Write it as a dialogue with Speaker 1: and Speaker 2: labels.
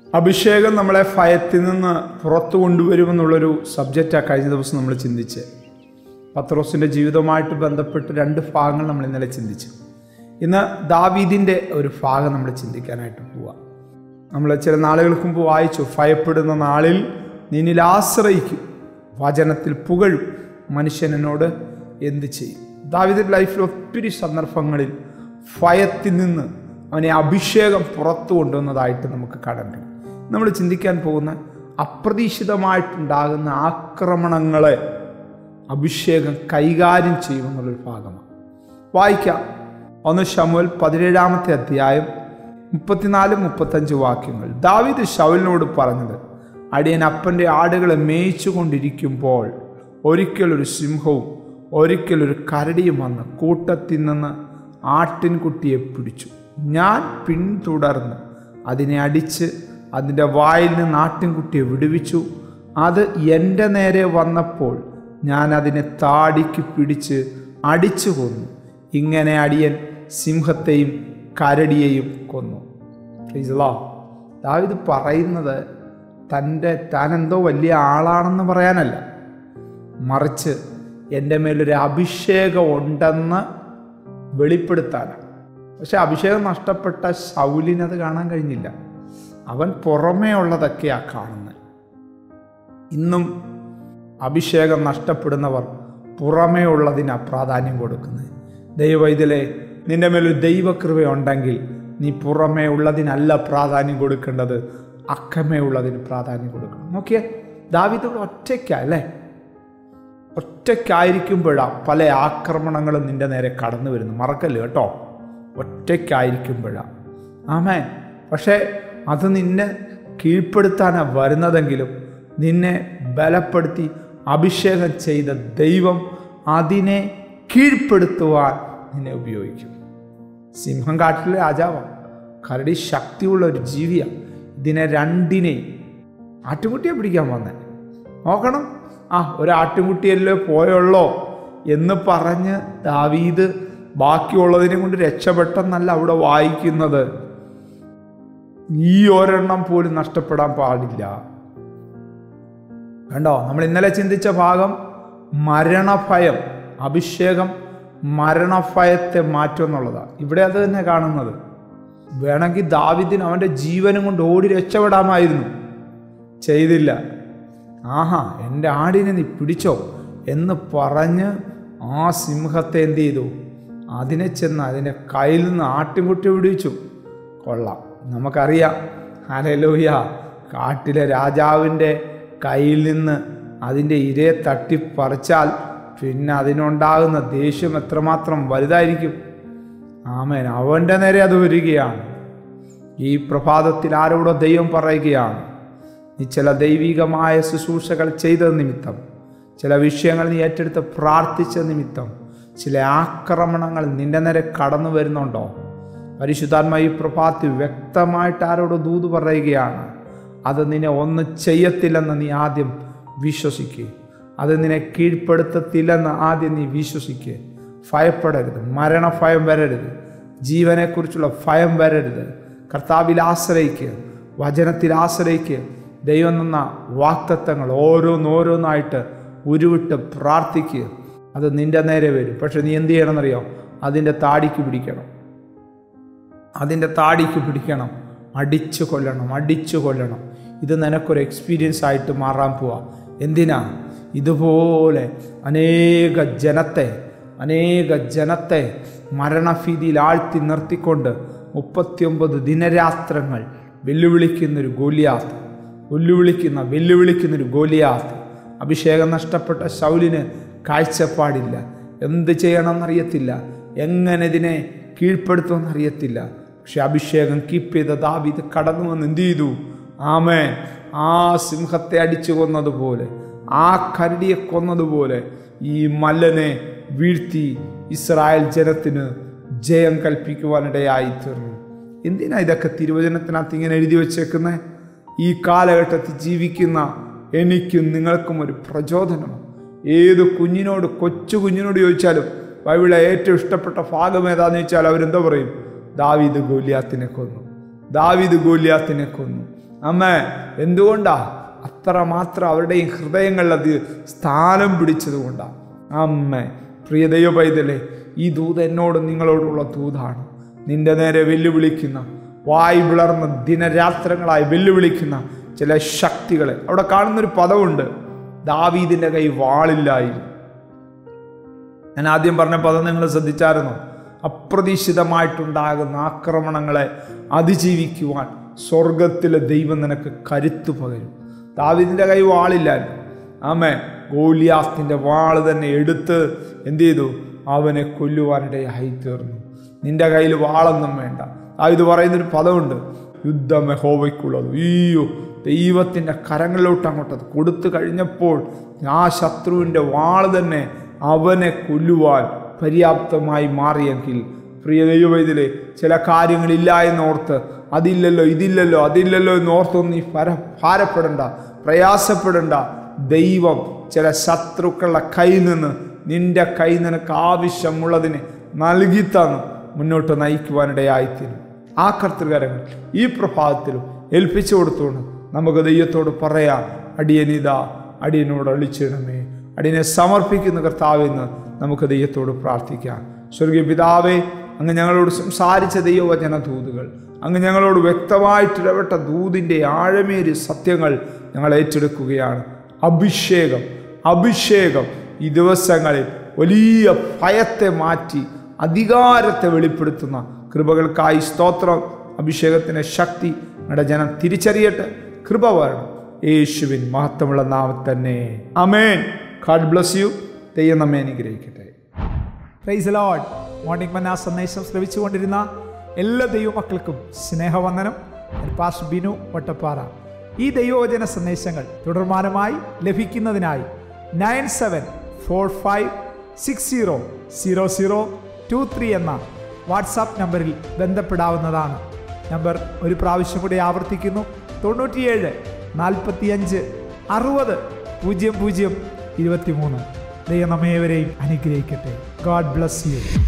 Speaker 1: അഭിഷേകം നമ്മളെ ഭയത്തിൽ നിന്ന് പുറത്തു കൊണ്ടുവരുമെന്നുള്ളൊരു സബ്ജക്റ്റാണ് കഴിഞ്ഞ ദിവസം നമ്മൾ ചിന്തിച്ച് പത്രോസിൻ്റെ ജീവിതവുമായിട്ട് ബന്ധപ്പെട്ട് രണ്ട് ഭാഗങ്ങൾ നമ്മൾ ഇന്നലെ ചിന്തിച്ചു ഇന്ന് ദാവീദിൻ്റെ ഒരു ഭാഗം നമ്മൾ ചിന്തിക്കാനായിട്ട് പോവാം നമ്മൾ ചില നാളുകൾക്ക് മുമ്പ് വായിച്ചു ഭയപ്പെടുന്ന നാളിൽ നിന്നിൽ ആശ്രയിക്കും വചനത്തിൽ പുകഴും മനുഷ്യൻ എന്നോട് എന്ത് ചെയ്യും ദാവിദിൻ്റെ ലൈഫിൽ ഒത്തിരി സന്ദർഭങ്ങളിൽ ഭയത്തിൽ നിന്ന് അവനെ അഭിഷേകം പുറത്തു കൊണ്ടുവന്നതായിട്ട് നമുക്ക് കാണാൻ കഴിയും നമ്മൾ ചിന്തിക്കാൻ പോകുന്ന അപ്രതീക്ഷിതമായിട്ടുണ്ടാകുന്ന ആക്രമണങ്ങളെ അഭിഷേകം കൈകാര്യം ചെയ്യുമെന്നുള്ളൊരു ഭാഗമാണ് വായിക്കാം ഒന്ന് ശമുവൽ പതിനേഴാമത്തെ അധ്യായം മുപ്പത്തിനാല് മുപ്പത്തഞ്ച് വാക്യങ്ങൾ ദാവിദ് ശൗലിനോട് പറഞ്ഞത് അടിയൻ അപ്പൻ്റെ ആടുകളെ മേയിച്ചു കൊണ്ടിരിക്കുമ്പോൾ ഒരിക്കലൊരു സിംഹവും ഒരിക്കലൊരു കരടിയും വന്ന് കൂട്ടത്തിൽ നിന്ന് ആട്ടിൻകുട്ടിയെ പിടിച്ചു ഞാൻ പിന്തുടർന്ന് അതിനെ അടിച്ച് അതിൻ്റെ വായിൽ നിന്ന് ആട്ടിൻകുട്ടിയെ വിടുവിച്ചു അത് എൻ്റെ നേരെ വന്നപ്പോൾ ഞാൻ അതിനെ താടിക്ക് പിടിച്ച് അടിച്ചു കൊന്നു ഇങ്ങനെ അടിയൻ സിംഹത്തെയും കരടിയെയും കൊന്നു ദാവിത് പറയുന്നത് തൻ്റെ താൻ എന്തോ വലിയ ആളാണെന്ന് പറയാനല്ല മറിച്ച് എൻ്റെ മേലൊരു അഭിഷേകം ഉണ്ടെന്ന് വെളിപ്പെടുത്താനാണ് പക്ഷെ അഭിഷേകം നഷ്ടപ്പെട്ട ശൗലിനത് കാണാൻ കഴിഞ്ഞില്ല അവൻ പുറമേ ഉള്ളതൊക്കെയാ കാണുന്നത് ഇന്നും അഭിഷേകം നഷ്ടപ്പെടുന്നവർ പുറമേ ഉള്ളതിനാ പ്രാധാന്യം കൊടുക്കുന്നത് ദൈവവൈദ്യലെ നിന്റെ മേലൊരു ദൈവകൃപ ഉണ്ടെങ്കിൽ നീ പുറമേ ഉള്ളതിനല്ല പ്രാധാന്യം കൊടുക്കേണ്ടത് അക്കമേ ഉള്ളതിന് പ്രാധാന്യം കൊടുക്കണം നോക്കിയേ ദാവിദോട് ഒറ്റയ്ക്കാ അല്ലേ ഒറ്റയ്ക്കായിരിക്കുമ്പോഴാണ് പല ആക്രമണങ്ങളും നിന്റെ നേരെ കടന്നു വരുന്നു മറക്കല്ലേ കേട്ടോ ഒറ്റയ്ക്കായിരിക്കുമ്പോഴാണ് ആമേ പക്ഷേ അത് നിന്നെ കീഴ്പ്പെടുത്താനാണ് വരുന്നതെങ്കിലും നിന്നെ ബലപ്പെടുത്തി അഭിഷേകം ചെയ്ത ദൈവം അതിനെ കീഴ്പ്പെടുത്തുവാൻ നിന്നെ ഉപയോഗിക്കും സിംഹം കാട്ടിലെ രാജാവാണ് കരടി ശക്തിയുള്ള ഒരു ജീവിയാണ് ഇതിനെ രണ്ടിനെ ആട്ടുംകുട്ടിയെ പിടിക്കാൻ വന്നേ നോക്കണം ആ ഒരു ആട്ടുംകുട്ടിയല്ലേ പോയുള്ളോ എന്ന് പറഞ്ഞ് ദാവീദ് ബാക്കിയുള്ളതിനെ കൊണ്ട് രക്ഷപ്പെട്ടെന്നല്ല അവിടെ വായിക്കുന്നത് ഈ ഒരെണ്ണം പോലും നഷ്ടപ്പെടാൻ പാടില്ല കണ്ടോ നമ്മൾ ഇന്നലെ ചിന്തിച്ച ഭാഗം മരണഭയം അഭിഷേകം മരണഭയത്തെ മാറ്റും എന്നുള്ളതാണ് ഇവിടെ അത് തന്നെ കാണുന്നത് വേണമെങ്കിൽ ദാവിദിന് അവൻ്റെ ജീവനും കൊണ്ട് ഓടി രക്ഷപ്പെടാമായിരുന്നു ചെയ്തില്ല ആഹാ എൻ്റെ ആടിനെ നീ പിടിച്ചോ എന്ന് പറഞ്ഞ് ആ സിംഹത്തെ എന്ത് ചെയ്തു അതിനെ ചെന്ന് അതിൻ്റെ കയ്യിൽ നിന്ന് ആട്ടിൻകുട്ടി പിടിച്ചു കൊള്ളാം നമുക്കറിയാം ഹലലൂയ കാട്ടിലെ രാജാവിൻ്റെ കയ്യിൽ നിന്ന് അതിൻ്റെ ഇരയെ തട്ടിപ്പറിച്ചാൽ പിന്നെ അതിനുണ്ടാകുന്ന ദേഷ്യം എത്രമാത്രം വലുതായിരിക്കും ആമേൻ അവൻ്റെ നേരെ അത് വരികയാണ് ഈ പ്രഭാതത്തിൽ ആരോടോ ദൈവം പറയുകയാണ് നീ ചില ദൈവികമായ ശുശ്രൂഷകൾ ചെയ്ത നിമിത്തം ചില വിഷയങ്ങൾ നീ ഏറ്റെടുത്ത് പ്രാർത്ഥിച്ച നിമിത്തം ചില ആക്രമണങ്ങൾ നിന്റെ നേരെ കടന്നു വരുന്നുണ്ടോ പരിശുദ്ധാത്മ ഈ പ്രഭാത്തിൽ വ്യക്തമായിട്ട് ആരോട് ദൂത് പറയുകയാണ് അത് നിന്നെ ഒന്നും ചെയ്യത്തില്ലെന്ന് നീ ആദ്യം വിശ്വസിക്കുക അത് നിന്നെ കീഴ്പ്പെടുത്തത്തില്ലെന്ന് ആദ്യം നീ വിശ്വസിക്കുക ഭയപ്പെടരുത് മരണഭയം വരരുത് ജീവനെക്കുറിച്ചുള്ള ഭയം വരരുത് കർത്താവിൽ ആശ്രയിക്കുക വചനത്തിൽ ആശ്രയിക്കുക ദൈവം നിന്ന വാക്തത്വങ്ങൾ ഓരോന്നോരോന്നായിട്ട് ഉരുവിട്ട് പ്രാർത്ഥിക്കുക അത് നിന്റെ നേരെ വരും പക്ഷെ നീ എന്ത് ചെയ്യണമെന്നറിയോ അതിൻ്റെ താടിക്ക് പിടിക്കണം അതിൻ്റെ താടിക്ക് പിടിക്കണം അടിച്ചു കൊല്ലണം അടിച്ചു കൊല്ലണം ഇത് നിനക്കൊരു എക്സ്പീരിയൻസ് ആയിട്ട് മാറാൻ പോവാ എന്തിനാ ഇതുപോലെ അനേക ജനത്തെ അനേക ജനത്തെ മരണഭീതിയിൽ ആഴ്ത്തി നിർത്തിക്കൊണ്ട് മുപ്പത്തിയൊമ്പത് ദിനരാത്രങ്ങൾ വെല്ലുവിളിക്കുന്നൊരു ഗോലിയാത്ത് വെല്ലുവിളിക്കുന്ന വെല്ലുവിളിക്കുന്നൊരു ഗോലിയാത്ത് അഭിഷേകം നഷ്ടപ്പെട്ട ശൗലിന് കാഴ്ചപ്പാടില്ല എന്ത് ചെയ്യണമെന്നറിയത്തില്ല എങ്ങനെ ഇതിനെ കീഴ്പ്പെടുത്തുമെന്നറിയത്തില്ല പക്ഷെ അഭിഷേകം കീപ്പ് ചെയ്ത ദാവിത് കടന്നു വന്ന് എന്ത് ചെയ്തു ആമേ ആ സിംഹത്തെ അടിച്ചു കൊന്നതുപോലെ ആ കരടിയെ കൊന്നതുപോലെ ഈ മല്ലനെ വീഴ്ത്തി ഇസ്രായേൽ ജനത്തിന് ജയം കൽപ്പിക്കുവാനിടയായി തീർന്നു എന്തിനാ ഇതൊക്കെ തിരുവചനത്തിനകത്ത് ഇങ്ങനെ എഴുതി വച്ചേക്കുന്നത് ഈ കാലഘട്ടത്തിൽ ജീവിക്കുന്ന എനിക്കും നിങ്ങൾക്കും ഒരു പ്രചോദനമാണ് ഏത് കുഞ്ഞിനോട് കൊച്ചു കുഞ്ഞിനോട് ചോദിച്ചാലും ബൈബിളെ ഏറ്റവും ഇഷ്ടപ്പെട്ട ഭാഗം ഏതാന്ന് ചോദിച്ചാൽ അവരെന്തോ പറയും ദാവീദ് ഗോലിയാത്തിനെ കൊന്നു ദാവീദ് ഗോലിയാത്തിനെ കൊന്നു അമ്മേ എന്തുകൊണ്ടാ അത്രമാത്രം അവരുടെ ഈ ഹൃദയങ്ങളിൽ അത് സ്ഥാനം പിടിച്ചത് കൊണ്ടാണ് അമ്മേ പ്രിയ ദൈവ പൈതലേ ഈ ദൂത് എന്നോടും നിങ്ങളോടുള്ള ദൂതാണ് നിന്റെ നേരെ വെല്ലുവിളിക്കുന്ന വായ് വിളർന്ന ദിനരാത്രങ്ങളായി വെല്ലുവിളിക്കുന്ന ചില ശക്തികളെ അവിടെ കാണുന്നൊരു പദമുണ്ട് ദാവീദിൻ്റെ കൈ വാളില്ലായിരുന്നു ഞാൻ ആദ്യം പറഞ്ഞ പദം നിങ്ങൾ ശ്രദ്ധിച്ചായിരുന്നു അപ്രതീക്ഷിതമായിട്ടുണ്ടാകുന്ന ആക്രമണങ്ങളെ അതിജീവിക്കുവാൻ സ്വർഗത്തിലെ ദൈവം നിനക്ക് കരുത്തു പകരും ദാവിദിൻ്റെ കൈ വാളില്ലായിരുന്നു ആമേ ഗോലിയാസ്തിൻ്റെ വാള് തന്നെ എടുത്ത് എന്ത് ചെയ്തു അവനെ കൊല്ലുവാനിടയായി തീർന്നു നിന്റെ കയ്യിൽ വാളൊന്നും വേണ്ട ആ ഇത് പറയുന്നൊരു പദമുണ്ട് യുദ്ധം യഹോവയ്ക്കുള്ളത് അയ്യോ ദൈവത്തിൻ്റെ കരങ്ങളിലോട്ട് അങ്ങോട്ടത് കൊടുത്തു കഴിഞ്ഞപ്പോൾ ആ ശത്രുവിൻ്റെ വാള് തന്നെ അവനെ കൊല്ലുവാൻ പര്യാപ്തമായി മാറിയെങ്കിൽ പ്രിയ ദൈവവൈദ്യലെ ചില കാര്യങ്ങളില്ല എന്നോർത്ത് അതില്ലല്ലോ ഇതില്ലല്ലോ അതില്ലല്ലോ എന്നോർത്തൊന്നും നീ പര ഭാരപ്പെടണ്ട പ്രയാസപ്പെടണ്ട ദൈവം ചില ശത്രുക്കളുടെ കയ്യിൽ നിന്ന് നിന്റെ കൈ നിനക്ക് ആവശ്യമുള്ളതിന് നൽകി തന്നു മുന്നോട്ട് നയിക്കുവാനിടയായിത്തീരും ആ കർത്തൃകരങ്ങൾ ഈ പ്രഭാതത്തിലും ഏൽപ്പിച്ചു കൊടുത്തുകൊണ്ട് നമുക്ക് ദൈവത്തോട് പറയാം അടിയനിതാ അടിയനോട് അളിച്ചിടമേ അടിയനെ സമർപ്പിക്കുന്ന കർത്താവെന്ന് നമുക്ക് ദൈവത്തോട് പ്രാർത്ഥിക്കാം സ്വർഗീയ പിതാവേ അങ്ങ് ഞങ്ങളോട് സംസാരിച്ച ദൈവവചന ദൂതുകൾ അങ്ങ് ഞങ്ങളോട് വ്യക്തമായിട്ട് ഇടപെട്ട ദൂതിൻ്റെ ആഴമേറിയ സത്യങ്ങൾ ഞങ്ങൾ ഏറ്റെടുക്കുകയാണ് അഭിഷേകം അഭിഷേകം ഈ ദിവസങ്ങളിൽ വലിയ ഭയത്തെ മാറ്റി അധികാരത്തെ വെളിപ്പെടുത്തുന്ന കൃപകൾക്കായി സ്തോത്രം അഭിഷേകത്തിൻ്റെ ശക്തി ഞങ്ങളുടെ ജനം തിരിച്ചറിയട്ടെ കൃപ വരണം യേശുവിൻ മഹത്വമുള്ള നാമം തന്നെ അമേൻ ഗാഡ് ബ്ലസ് യു ദൈവം നമ്മെ അനുഗ്രഹിക്കട്ടെ
Speaker 2: പ്രൈസ് ലോഡ് മോർണിംഗ് മന്ന സന്ദേശം ശ്രവിച്ചുകൊണ്ടിരുന്ന എല്ലാ ദൈവമക്കൾക്കും സ്നേഹവന്ദനം ഞാൻ പാസ് ബിനു വട്ടപ്പാറ ഈ ദൈവവചന സന്ദേശങ്ങൾ തുടർമാനമായി ലഭിക്കുന്നതിനായി nine seven four five six zero zero zero two three എന്ന വാട്സാപ്പ് നമ്പറിൽ ബന്ധപ്പെടാവുന്നതാണ് നമ്പർ ഒരു പ്രാവശ്യം കൂടി ആവർത്തിക്കുന്നു തൊണ്ണൂറ്റിയേഴ് നാൽപ്പത്തിയഞ്ച് അറുപത് പൂജ്യം പൂജ്യം ഇരുപത്തിമൂന്ന് ദൈവം നമ്മേവരെയും അനുഗ്രഹിക്കട്ടെ ഗോഡ് ബ്ലസ് യു